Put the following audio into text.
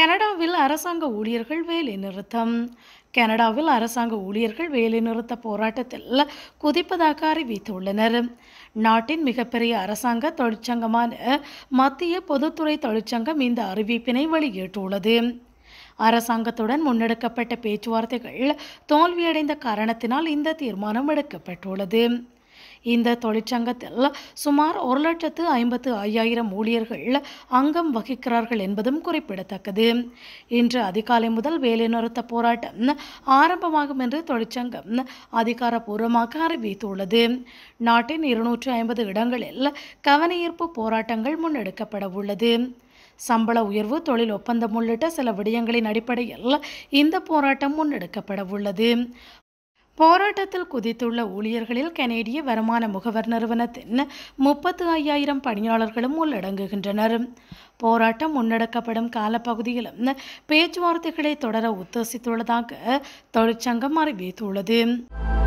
கனடாவில் அரசாங்க ஊழியர்கள் வேலைநிறுத்தம் கனடாவில் அரசாங்க ஊழியர்கள் வேலைநிறுத்த போராட்டத்தில் குதிப்பதாக அறிவித்துள்ளனர் நாட்டின் மிகப்பெரிய அரசாங்க தொழிற்சங்கமான மத்திய பொதுத்துறை தொழிற்சங்கம் இந்த அறிவிப்பினை வெளியிட்டுள்ளது அரசாங்கத்துடன் முன்னெடுக்கப்பட்ட பேச்சுவார்த்தைகள் தோல்வியடைந்த காரணத்தினால் இந்த தீர்மானம் எடுக்கப்பட்டுள்ளது இந்த தொழிற்சங்கத்தில் சுமார் ஒரு லட்சத்து ஐம்பத்து ஐயாயிரம் ஊழியர்கள் அங்கம் வகிக்கிறார்கள் என்பதும் குறிப்பிடத்தக்கது இன்று அதிகாலை முதல் வேலைநிறுத்த போராட்டம் ஆரம்பமாகும் என்று தொழிற்சங்கம் அதிகாரப்பூர்வமாக அறிவித்துள்ளது நாட்டின் இருநூற்று ஐம்பது இடங்களில் கவனஈர்ப்பு போராட்டங்கள் முன்னெடுக்கப்பட உள்ளது சம்பள உயர்வு தொழில் ஒப்பந்தம் உள்ளிட்ட சில விடயங்களின் அடிப்படையில் இந்த போராட்டம் முன்னெடுக்கப்பட உள்ளது போராட்டத்தில் குதித்துள்ள ஊழியர்களில் கனேடிய வருமான முகவர் நிறுவனத்தின் முப்பத்து ஐயாயிரம் பணியாளர்களும் உள்ளடங்குகின்றனர் போராட்டம் முன்னெடுக்கப்படும் காலப்பகுதியிலும் பேச்சுவார்த்தைகளை தொடர உத்தேசித்துள்ளதாக தொழிற்சங்கம் அறிவித்துள்ளது